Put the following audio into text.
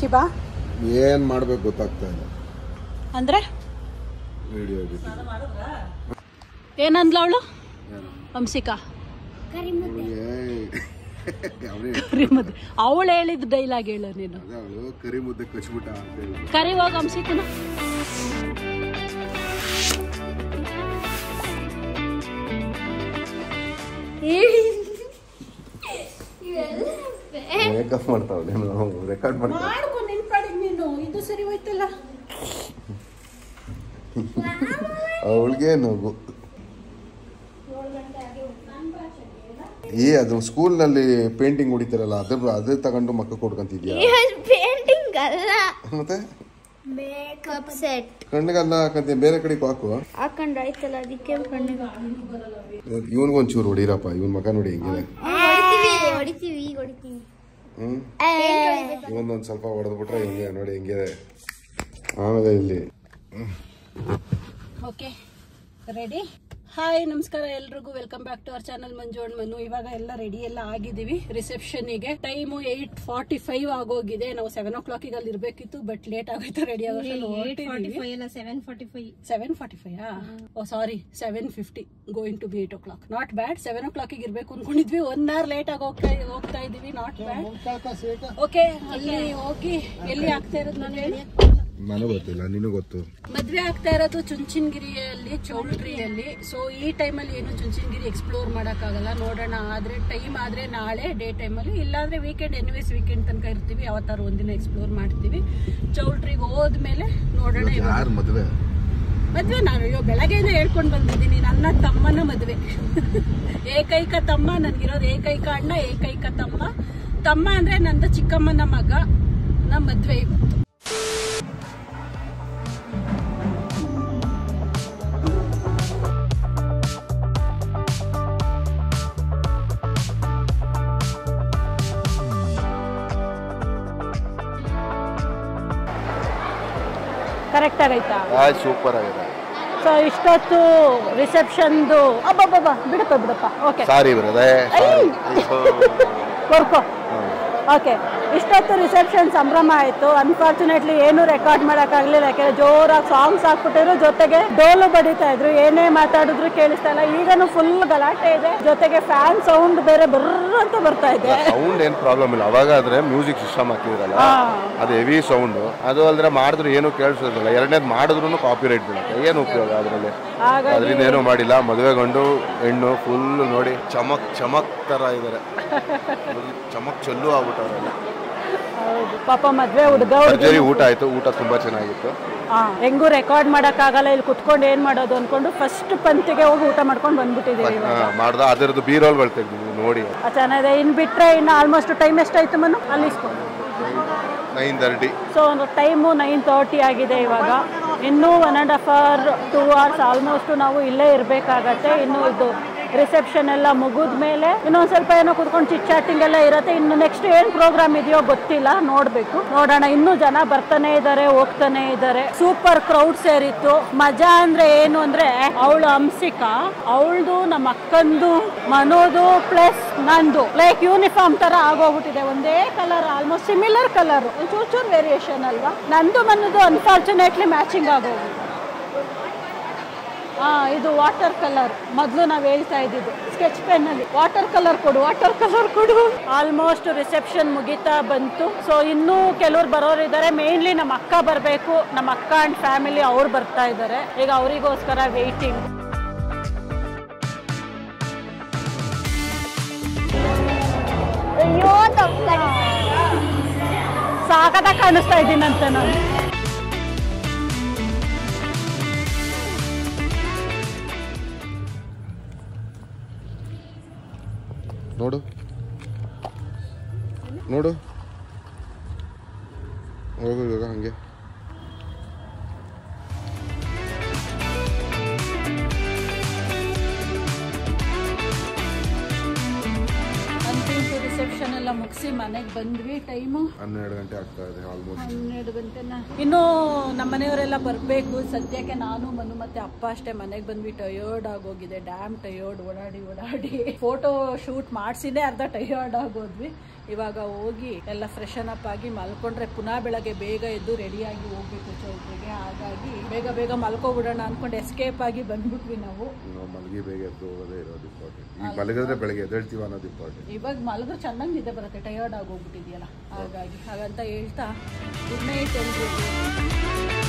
ಹಾಕಿ ಬಾ ಏನ್ ಮಾಡ್ಬೇಕು ಗೊತ್ತಾಗ್ತಾ ಇಲ್ಲ ಅಂದ್ರೆ ವಿಡಿಯೋ ಏನಂದ್ಲ ಅವಳು ಹಂಸಿಕಾ ಕರಿ ಮುದ್ದೆ ಅವಳು ಹೇಳಿದ ಡೈಲಾಗ್ ಹೇಳು ನೀನು ಅದೇ ಅವಳು ಕರಿ ಮುದ್ದೆ ಕಚ್ಬಿಟ್ಟ ಅಂತ ಹೇಳಿ ಕರಿ ಹೋಗ ಹಂಸಿಕನ ಮೇಕಪ್ ಮಾಡ್ತಾವಳೆ ರೆಕಾರ್ಡ್ ಮಾಡ್ತಾವ ಮಾಡ್ಕೊ ನಿನ್ ಪಾಡಿಗೆ ನೀನು ಇದು ಸರಿ ಹೋಯ್ತಲ್ಲ ಅವಳಿಗೆ ನಗು ಏ ಅದು ಸ್ಕೂಲ್ ನಲ್ಲಿ ಪೇಂಟಿಂಗ್ ಹೊಡಿತಾರಲ್ಲ ಅದ್ರ ಅದೇ ತಗೊಂಡು ಮಕ್ಕ ಕೊಡ್ಕೊಂತಿದ್ಯಾ ಪೇಂಟಿಂಗ್ ಅಲ್ಲ ಮತ್ತೆ ಮೇಕಪ್ ಸೆಟ್ ಕಣ್ಣಿಗೆಲ್ಲ ಹಾಕಂತ ಬೇರೆ ಕಡೆಗೆ ಹಾಕು ಹಾಕೊಂಡ್ ಆಯ್ತಲ್ಲ ಅದಕ್ಕೆ ಕಣ್ಣಿಗೆ ಇವನ್ಗೊಂಚೂರು ಹೊಡಿರಪ್ಪ ಇವನ್ ಮಕ ನೋಡಿ ಹೆಂಗಿದೆ ಹೊಡಿತೀವಿ ಹೊಡಿತೀವಿ ಈಗ ಹೊಡಿತೀವಿ ಹ್ಮ್ ಇವೊಂದೊಂದ್ ಸ್ವಲ್ಪ ಹೊಡೆದ್ಬಿಟ್ರೆ ಹಿಂಗೆ ನೋಡಿ ಹೆಂಗಿದೆ ಆಮೇಲೆ ಇಲ್ಲಿ ಓಕೆ ರೆಡಿ ಹಾಯ್ ನಮಸ್ಕಾರ ಎಲ್ರಿಗೂ welcome back to our channel Manju and Manu ಇವಾಗ ಎಲ್ಲ ರೆಡಿ ಎಲ್ಲ ಆಗಿದ್ದೀವಿ ರಿಸೆಪ್ಷನ್ಗೆ ಟೈಮು ಏಟ್ ಫಾರ್ಟಿ ಫೈವ್ ಆಗೋಗಿದೆ ನಾವು ಸೆವೆನ್ ಓ ಕ್ಲಾಕಿಗೆ ಅಲ್ಲಿ ಇರ್ಬೇಕಿತ್ತು ಬಟ್ ಲೇಟ್ ಆಗೋಯ್ತು ready seven forty five oh sorry seven fifty going to be eight o'clock not bad seven ಓ ಕ್ಲಾಕಿಗೆ ಇರ್ಬೇಕು ಅನ್ಕೊಂಡಿದ್ವಿ ಒನ್ ಅವರ್ ಲೇಟ್ ಆಗಿ ಹೋಗ್ತಾ ಹೋಗ್ತಾ ಇದೀವಿ ನಾಟ್ ಬ್ಯಾಡ್ ಓಕೆ ಅಲ್ಲಿ ಹೋಗಿ ಎಲ್ಲಿ ಆಗ್ತಾ ಇರೋದು ನಾನು ಹೇಳಿ ನನಗೆ ಗೊತ್ತಿಲ್ಲ ನೀನು ಗೊತ್ತು ಮದ್ವೆ ಆಗ್ತಾ ಇರೋದು ಚುಂಚನಗಿರಿಯಲ್ಲಿ ಚೌಲ್ಟ್ರಿಯಲ್ಲಿ ಸೊ ಈ ಟೈಮಲ್ಲಿ ಏನು ಚುಂಚನಗಿರಿ ಎಕ್ಸ್ಪ್ಲೋರ್ ಆಗಲ್ಲ ನೋಡೋಣ ಆದ್ರೆ ಟೈಮ್ ಆದ್ರೆ ನಾಳೆ ಡೇ ಟೈಮಲ್ಲಿ ಇಲ್ಲಾಂದ್ರೆ ವೀಕೆಂಡ್ ಎನಿವೇಸ್ ವೀಕೆಂಡ್ ತನಕ ಇರ್ತೀವಿ ಅವತ್ತಾರು ಒಂದಿನ ಎಕ್ಸ್ಪ್ಲೋರ್ ಮಾಡ್ತೀವಿ ಚೌಲ್ಟ್ರಿಗೆ ಹೋದ್ಮೇಲೆ ನೋಡೋಣ ಇವಾಗ. ಯಾರು ಮದುವೆ ಮದ್ವೆ ನಾನು ಅಯ್ಯೋ ಬೆಳಗ್ಗೆಯಿಂದ ಹೇಳ್ಕೊಂಡು ಬಂದಿದ್ದೀನಿ ನನ್ನ ತಮ್ಮನ ಮದ್ವೆ ಏಕೈಕ ತಮ್ಮ ನನ್ಗಿರೋದು ಏಕೈಕ ಅಣ್ಣ ಏಕೈಕ ತಮ್ಮ ತಮ್ಮ ಅಂದ್ರೆ ನಂದು ಚಿಕ್ಕಮ್ಮನ ಮಗ ನಮ್ಮ ಮದ್ವೆ ಇವತ್ತು ಕರೆಕ್ಟ್ ಆಗೈತಾ ಸೂಪರ್ ಆಗಿದೆ ಸೊ ಇಷ್ಟೊತ್ತು ರಿಸೆಪ್ಷನ್ದು ಅಬ್ಬಬ್ಬಬ್ಬ ಬಿಡಪ್ಪ ಬಿಡಪ್ಪ ಓಕೆ ಸಾರಿ ಬರದೆ ಬರ್ಕೋ ಓಕೆ ಇಷ್ಟೊತ್ತು ರಿಸೆಪ್ಷನ್ ಸಂಭ್ರಮ ಆಯಿತು ಅನ್ಫಾರ್ಚುನೇಟ್ಲಿ ಏನು ರೆಕಾರ್ಡ್ ಮಾಡೋಕ್ಕಾಗಲಿಲ್ಲ ಯಾಕೆಂದ್ರೆ ಜೋರಾಗಿ ಸಾಂಗ್ಸ್ ಹಾಕ್ಬಿಟ್ಟಿದ್ರು ಜೊತೆಗೆ ಡೋಲು ಬಡಿತಾ ಇದ್ರು ಏನೇ ಮಾತಾಡಿದ್ರು ಕೇಳಿಸ್ತಾ ಇಲ್ಲ ಈಗನು ಫುಲ್ ಗಲಾಟೆ ಇದೆ ಜೊತೆಗೆ ಫ್ಯಾನ್ ಸೌಂಡ್ ಬೇರೆ ಬರ್ರ ಅಂತ ಬರ್ತಾ ಇದೆ ಸೌಂಡ್ ಏನ್ ಪ್ರಾಬ್ಲಮ್ ಇಲ್ಲ ಅವಾಗ ಆದ್ರೆ ಮ್ಯೂಸಿಕ್ ಸಿಸ್ಟಮ್ ಹಾಕಿದ್ರಲ್ಲ ಹಾ. ಅದು ಹೆವಿ ಸೌಂಡ್ ಅದು ಅಲ್ದ್ರೆ ಮಾಡಿದ್ರು ಏನು ಕೇಳಿಸೋದಿಲ್ಲ ಎರಡನೇದು ಮಾಡಿದ್ರು ಕಾಪಿ ರೈಟ್ ಬೀಳುತ್ತೆ ಏನು ಉಪಯೋಗ ಅದರಲ್ಲಿ ಹಾಗಾಗಿ ಅದರಿಂದ ಏನೂ ಮಾಡಿಲ್ಲ ಮದುವೆ ಗಂಡು ಹೆಣ್ಣು ಫುಲ್ ನೋಡಿ ಚಮಕ್ ಚಮಕ್ ತರ ಇದಾರೆ ಚಮಕ್ ಚೆಲ್ಲು ಆಗ್ಬಿಟ್ಟವರೆಲ್ಲ ಹೌದು ಪಾಪ ಮದ್ವೆ ಹುಡುಗ ಹುಡುಗಿ ಭರ್ಜರಿ ಊಟ ಆಯ್ತು ಊಟ ತುಂಬಾ ಚೆನ್ನಾಗಿತ್ತು ಹಾ ಹೆಂಗೂ ರೆಕಾರ್ಡ್ ಮಾಡೋಕ್ಕಾಗಲ್ಲ ಇಲ್ಲಿ ಕುತ್ಕೊಂಡು ಏನ್ ಮಾಡೋದು ಅನ್ಕೊಂಡು ಫಸ್ಟ್ ಪಂಕ್ತಿಗೆ ಹೋಗಿ ಊಟ ಮಾಡ್ಕೊಂಡು ಬಂದ್ಬಿಟ್ಟಿದೀವಿ ಇವಾಗ ಮಾಡ್ದ ಅದರದ್ದು ಬೀರೋಲ್ಗಳು ತೆಗ್ದಿದ್ವಿ ನೋಡಿ ಆ, ಚೆನ್ನಾಗಿದೆ ಇನ್ ಬಿಟ್ರೆ ಇನ್ನು ಆಲ್ಮೋಸ್ಟ್ ಟೈಮ್ ಎಷ್ಟಾಯ್ತು ಮನು ಅಲ್ಲಿ nine thirty so time nine thirty ಆಗಿದೆ ಇವಾಗ ಇನ್ನೂ one and half hour two hours almost ನಾವು ಇಲ್ಲೇ ಇರಬೇಕಾಗತ್ತೆ ಇನ್ನು ಇದು ರಿಸೆಪ್ಷನ್ ಎಲ್ಲ ಮುಗಿದ ಮೇಲೆ ಇನ್ನೊಂದು ಸ್ವಲ್ಪ ಏನೋ ಕುತ್ಕೊಂಡು ಚಿಟ್ ಚಾಟಿಂಗ್ ಎಲ್ಲ ಇರುತ್ತೆ ಇನ್ನು ನೆಕ್ಸ್ಟ್ ಏನು ಪ್ರೋಗ್ರಾಮ್ ಇದೆಯೋ ಗೊತ್ತಿಲ್ಲ ನೋಡಬೇಕು ನೋಡೋಣ ಇನ್ನೂ ಜನ ಬರ್ತಾನೆ ಇದ್ದಾರೆ ಹೋಗ್ತಾನೆ ಇದ್ದಾರೆ ಸೂಪರ್ ಕ್ರೌಡ್ ಸೇರಿತ್ತು ಮಜಾ ಅಂದ್ರೆ ಏನು ಅಂದ್ರೆ ಅವಳು ಹಂಸಿಕಾ ಅವಳದು ನಮ್ಮ ಅಕ್ಕಂದು ಮನೋದು ಪ್ಲಸ್ ನಂದು ಲೈಕ್ ಯೂನಿಫಾರ್ಮ್ ತರ ಆಗೋಗ್ಬಿಟ್ಟಿದೆ ಒಂದೇ ಕಲರ್ ಆಲ್ಮೋಸ್ಟ್ ಸಿಮಿಲರ್ ಕಲರ್ ಚೂರ್ ಚೂರ್ ವೇರಿಯೇಷನ್ ಅಲ್ವಾ ನಂದು ಮನದು ಅನ್ಫಾರ್ಚುನೇಟ್ಲಿ ಮ್ಯಾಚಿಂಗ್ ಆಗೋಗಿದೆ ಹಾ ಇದು ವಾಟರ್ ಕಲರ್ ಮೊದಲು ನಾವು ಹೇಳ್ತಾ ಇದ್ದಿದ್ದು ಸ್ಕೆಚ್ ಪೆನ್ ಅಲ್ಲಿ ವಾಟರ್ ಕಲರ್ ಕೊಡು ವಾಟರ್ ಕಲರ್ ಕೊಡು ಆಲ್ಮೋಸ್ಟ್ ರಿಸೆಪ್ಷನ್ ಮುಗಿತಾ ಬಂತು ಸೊ ಇನ್ನೂ ಕೆಲವ್ರು ಬರೋರು ಇದ್ದಾರೆ ಮೇನ್ಲಿ ನಮ್ಮ ಅಕ್ಕ ಬರಬೇಕು ನಮ್ಮ ಅಕ್ಕ ಅಂಡ್ ಫ್ಯಾಮಿಲಿ ಅವ್ರು ಬರ್ತಾ ಇದ್ದಾರೆ ಈಗ ಅವರಿಗೋಸ್ಕರ ವೆಯ್ಟಿಂಗ್ ಅಯ್ಯೋ ತಪ್ಪ ಸಾಕದಾಗ ಕಾಣಿಸ್ತಾ ಇದ್ದೀನಂತೆ ನಾನು ನೋಡು ನೋಡು ಹೋಗು ಇವಾಗ ಹಂಗೆ ಅಂತಿಂಟು ರಿಸೆಪ್ಷನ್ ಎಲ್ಲ ಮುಗಿಸಿ ಮನೆಗೆ ಬಂದ್ವಿ ಟೈಮು ಹನ್ನೆರಡು ಗಂಟೆ ಆಗ್ತಾ ಇದೆ ಆಲ್ಮೋಸ್ಟ್ ಹನ್ನೆರಡು ಗಂಟೆನ ಇನ್ನು ನಮ್ಮ ಮನೆಯವರೆಲ್ಲ ಬರಬೇಕು ಸದ್ಯಕ್ಕೆ ನಾನು ಮನು ಮತ್ತೆ ಅಪ್ಪ ಅಷ್ಟೇ ಮನೆಗೆ ಬಂದ್ವಿ ಟಯರ್ಡ್ ಆಗೋಗಿದೆ ಡ್ಯಾಮ್ ಟಯರ್ಡ್ ಓಡಾಡಿ ಓಡಾಡಿ ಫೋಟೋ ಶೂಟ್ ಮಾಡಿಸಿನೇ ಅರ್ಧ ಟಯರ್ಡ್ ಆಗೋದ್ವಿ ಇವಾಗ ಹೋಗಿ ಎಲ್ಲ ಫ್ರೆಶನ್ ಅಪ್ ಆಗಿ ಮಲ್ಕೊಂಡ್ರೆ ಪುನಃ ಬೆಳಗ್ಗೆ ಬೇಗ ಎದ್ದು ರೆಡಿಯಾಗಿ ಹೋಗ್ಬೇಕು ಚೌಟ್ರಿಗೆ ಹಾಗಾಗಿ ಬೇಗ ಬೇಗ ಮಲ್ಕೋಬಿಡೋಣ ಅನ್ಕೊಂಡು ಎಸ್ಕೇಪ್ ಆಗಿ ಬಂದ್ಬಿಟ್ವಿ ನಾವು ನಾವು ಮಲಗಿ ಬೇಗ ಎದ್ದು ಹೋಗೋದೇ ಇರೋದು ಇಂಪಾರ್ಟೆಂಟ್ ಈಗ ಮಲಗಿದ್ರೆ ಬೆಳಗ್ಗೆ ಎದ್ದೇಳ್ತೀವಿ ಅನ್ನೋದು ಇಂಪಾರ್ಟೆಂಟ್ ಇವಾಗ ಮಲಗಿದ್ರೆ ಚೆನ್ನಾಗಿ ನಿದ್ದೆ ಬರುತ್ತೆ ಟಯರ್ಡ್ ಆಗಿ ಹೋಗ್ಬಿಟ್ಟಿದೆಯಲ್ಲ ಹಾಗಾಗಿ ಹಾಗಂತ ಹೇಳ್ತಾ ಗುಡ್ ನೈಟ್ ಎಲ್ರಿಗೂ